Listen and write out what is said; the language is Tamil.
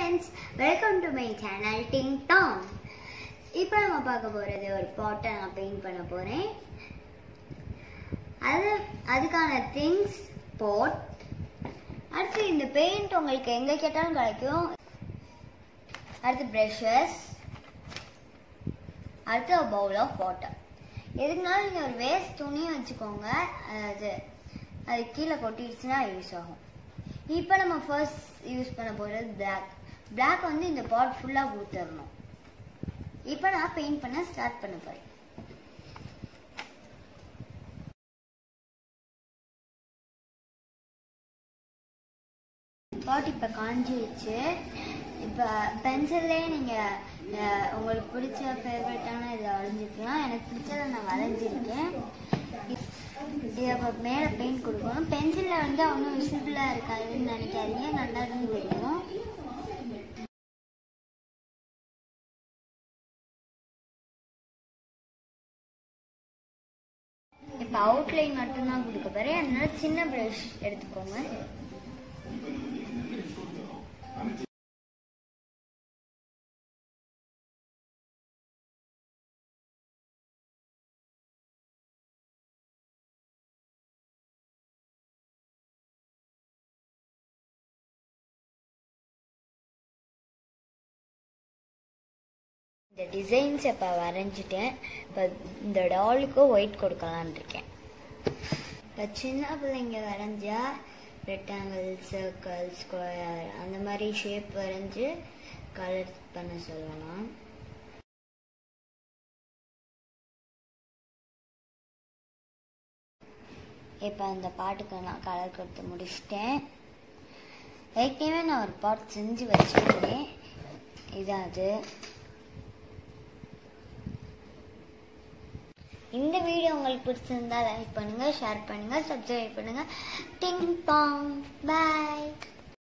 friends welcome to my channel ding dong இப்போ நம்ம பார்க்க போகிறது ஒரு பாட்டை நான் பெயிண்ட் பண்ண போகிறேன் அது அதுக்கான திங்ஸ் பாட் அடுத்து இந்த பெயிண்ட் உங்களுக்கு எங்கே கேட்டாலும் கிடைக்கும் அடுத்து ப்ரஷஸ் அடுத்து ஒரு பவுல் ஆஃப் வாட்டர் எதுக்குனாலும் நீங்கள் ஒரு வேஸ்ட் துணியை வச்சுக்கோங்க அது அது கீழே கொட்டிடுச்சுன்னா யூஸ் ஆகும் இப்போ நம்ம ஃபர்ஸ்ட் யூஸ் பண்ண போகிறது பிளாக் பிளாக் வந்து இந்த பாட் ஃபுல்லாக கொடுத்துடணும் இப்போ நான் பெயிண்ட் பண்ண ஸ்டார்ட் பண்ண போகிறேன் பாட் இப்போ காஞ்சிருச்சு இப்போ பென்சில்லே நீங்கள் உங்களுக்கு பிடிச்ச ஃபேவரட்டான இதை வரைஞ்சிக்கலாம் எனக்கு பிடிச்சதை நான் வரைஞ்சிருக்கேன் இதை இப்போ மேலே பெயிண்ட் கொடுக்கணும் பென்சிலில் வந்து ஒன்றும் விசிபிளாக இருக்காதுன்னு நினைக்காதீங்க நல்லா தான் தெரியும் இப்போ அவுட்லைன் மட்டும்தான் கொடுக்க போகிறேன் அதனால சின்ன ப்ரஷ் எடுத்துக்கோங்க இந்த டிசைன்ஸ் இப்போ வரைஞ்சிட்டேன் இப்போ இந்த டாலுக்கு ஒயிட் கொடுக்கலான் இருக்கேன் இப்போ சின்ன பிள்ளைங்க வரைஞ்சா ரெக்டாங்கிள் சர்க்கிள் ஸ்கொயர் அந்த மாதிரி ஷேப் வரைஞ்சி கலர் பண்ண சொல்லலாம் இப்போ அந்த பாட்டுக்கு நான் கலர் கொடுத்து முடிச்சிட்டேன் ஏற்கனவே நான் ஒரு பாட் செஞ்சு வச்சுருக்கேன் இதான் அது இந்த வீடியோ உங்களுக்கு பிடிச்சிருந்தா லைக் பண்ணுங்க ஷேர் பண்ணுங்க சப்ஸ்கிரைப் பண்ணுங்க டிங் பாங் பாய்